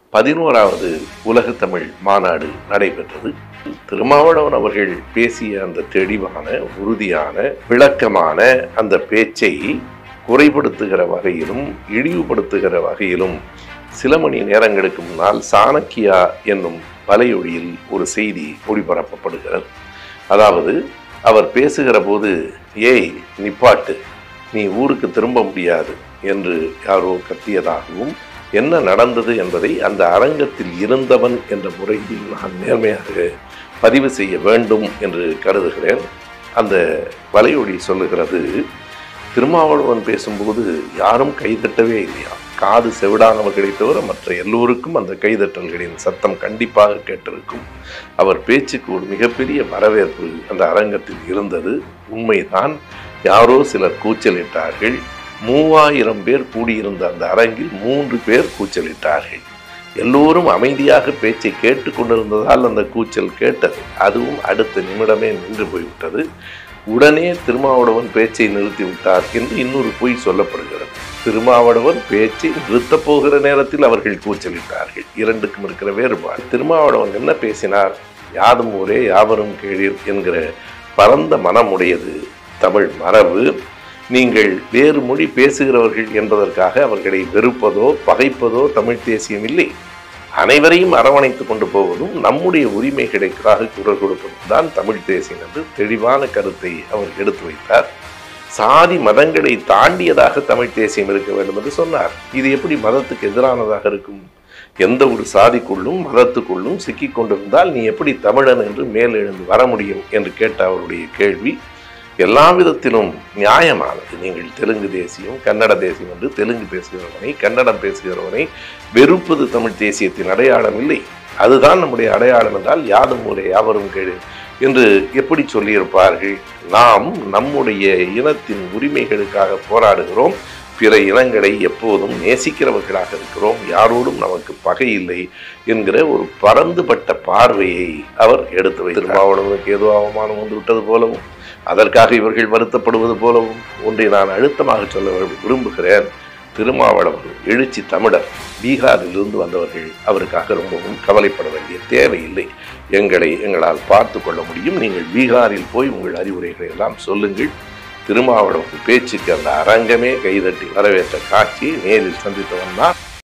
பதினோராவது உலக தமிழ் மாநாடு நடைபெற்றது திருமாவளவன் அவர்கள் பேசிய அந்த தெளிவான உறுதியான விளக்கமான அந்த பேச்சை குறைபடுத்துகிற வகையிலும் இழிவுபடுத்துகிற வகையிலும் சில மணி நேரங்களுக்கு முன்னால் சாணக்கியா என்னும் வலையொலியில் ஒரு செய்தி ஒளிபரப்பப்படுகிறது அதாவது அவர் பேசுகிற போது ஏய் நிப்பாட்டு நீ ஊருக்கு திரும்ப முடியாது என்று யாரோ கத்தியதாகவும் என்ன நடந்தது என்பதை அந்த அரங்கத்தில் இருந்தவன் என்ற முறையில் நான் நேர்மையாக பதிவு செய்ய வேண்டும் என்று கருதுகிறேன் அந்த வலையொலி சொல்லுகிறது திருமாவளவன் பேசும்போது யாரும் கைதட்டவே இல்லையா காது செவிடானவர்களை தவிர மற்ற எல்லோருக்கும் அந்த கைதட்டல்களின் சத்தம் கண்டிப்பாக கேட்டிருக்கும் அவர் பேச்சுக்கு ஒரு மிகப்பெரிய வரவேற்பு அந்த அரங்கத்தில் இருந்தது உண்மைதான் யாரோ சிலர் கூச்சலிட்டார்கள் மூவாயிரம் பேர் கூடியிருந்த அந்த அரங்கில் மூன்று பேர் கூச்சலிட்டார்கள் எல்லோரும் அமைதியாக பேச்சை கேட்டுக்கொண்டிருந்ததால் அந்த கூச்சல் கேட்டது அதுவும் அடுத்த நிமிடமே நின்று போய்விட்டது உடனே திருமாவளவன் பேச்சை நிறுத்திவிட்டார் என்று இன்னொரு பொய் சொல்லப்படுகிறது திருமாவளவன் பேச்சை நிறுத்தப் போகிற நேரத்தில் அவர்கள் கூச்சலிட்டார்கள் இரண்டுக்கும் இருக்கிற வேறுபாடு திருமாவளவன் என்ன பேசினார் யாதும் ஊரே யாவரும் கேளீர் என்கிற பரந்த மனமுடையது தமிழ் மரபு நீங்கள் வேறு மொழி பேசுகிறவர்கள் என்பதற்காக அவர்களை வெறுப்பதோ பகைப்பதோ தமிழ் தேசியம் இல்லை அனைவரையும் அரவணைத்து கொண்டு போவதும் நம்முடைய உரிமைகளுக்காக குரல் கொடுப்பதும் தான் தமிழ் தேசியம் என்று தெளிவான கருத்தை அவர் எடுத்து வைத்தார் சாதி மதங்களை தாண்டியதாக தமிழ் தேசியம் இருக்க வேண்டும் என்று சொன்னார் இது எப்படி மதத்துக்கு எதிரானதாக இருக்கும் எந்த ஒரு சாதிக்குள்ளும் மதத்துக்குள்ளும் சிக்கிக் கொண்டிருந்தால் நீ எப்படி தமிழன் என்று மேலெழுந்து வர முடியும் என்று கேட்ட அவருடைய கேள்வி எல்லா விதத்திலும் நியாயமானது நீங்கள் தெலுங்கு தேசியம் கன்னட தேசியம் என்று தெலுங்கு பேசுகிறவனை கன்னடம் பேசுகிறவனை வெறுப்பது தமிழ் தேசியத்தின் அடையாளம் இல்லை அதுதான் நம்முடைய அடையாளம் என்றால் யாதும் ஊரே யாவரும் கேடு என்று எப்படி சொல்லியிருப்பார்கள் நாம் நம்முடைய இனத்தின் உரிமைகளுக்காக போராடுகிறோம் பிற இனங்களை எப்போதும் நேசிக்கிறவர்களாக இருக்கிறோம் யாரோடும் நமக்கு பகை இல்லை என்கிற ஒரு பரந்துபட்ட பார்வையை அவர் எடுத்து வைத்தார் திருமாவளவனுக்கு ஏதோ அவமானம் வந்து விட்டது போலவும் அதற்காக இவர்கள் வருத்தப்படுவது போலவும் ஒன்றை நான் அழுத்தமாக சொல்ல விரும்புகிறேன் திருமாவளவன் எழுச்சி தமிழர் பீகாரிலிருந்து வந்தவர்கள் அவருக்காக ரொம்பவும் கவலைப்பட வேண்டிய தேவையில்லை எங்களை எங்களால் பார்த்து கொள்ள முடியும் நீங்கள் பீகாரில் போய் உங்கள் அறிவுரைகளை எல்லாம் சொல்லுங்கள் திருமாவளவன் பேச்சுக்கு அந்த அரங்கமே கைதட்டி வரவேற்ற காட்சியை நேரில் சந்தித்தவன் தான்